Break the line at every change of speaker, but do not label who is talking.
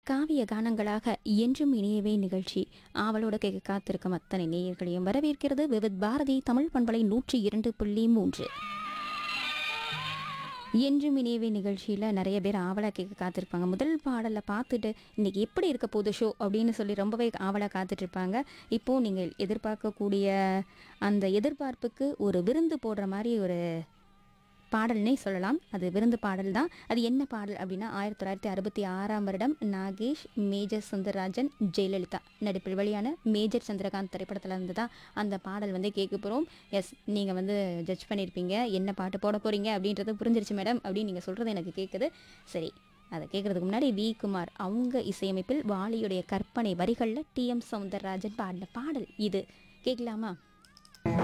காவிய கானங்களாக என்றும் இணையவே நிகழ்ச்சி ஆவலோட கேட்க காத்திருக்கும் அத்தனை நேயர்களையும் வரவேற்கிறது விவித் பாரதி தமிழ் பண்பலை நூற்றி இரண்டு புள்ளி மூன்று என்றும் இணையவே நிகழ்ச்சியில் நிறைய பேர் ஆவலாக கேட்க காத்திருப்பாங்க முதல் பாடலை பார்த்துட்டு இன்னைக்கு எப்படி இருக்க போகுது ஷோ அப்படின்னு சொல்லி ரொம்பவே ஆவலாக காத்துட்டு இருப்பாங்க இப்போது நீங்கள் எதிர்பார்க்கக்கூடிய அந்த எதிர்பார்ப்புக்கு ஒரு விருந்து போடுற மாதிரி ஒரு பாடல்னே சொல்லலாம் அது விருந்து பாடல் தான் அது என்ன பாடல் அப்படின்னா ஆயிரத்தி தொள்ளாயிரத்தி அறுபத்தி ஆறாம் வருடம் நாகேஷ் மேஜர் சுந்தரராஜன் ஜெயலலிதா நடிப்பில் வெளியான மேஜர் சந்திரகாந்த் திரைப்படத்தில் இருந்து தான் அந்த பாடல் வந்து கேட்க போகிறோம் எஸ் நீங்கள் வந்து ஜட்ஜ் பண்ணியிருப்பீங்க என்ன பாட்டு போட போகிறீங்க அப்படின்றது புரிஞ்சிருச்சு மேடம் அப்படின்னு நீங்கள் சொல்கிறது எனக்கு கேட்குது சரி அதை கேட்குறதுக்கு முன்னாடி வி குமார் அவங்க இசையமைப்பில் வாலியுடைய கற்பனை வரிகளில் டி எம் சவுந்தரராஜன் பாடின பாடல் இது கேட்கலாமா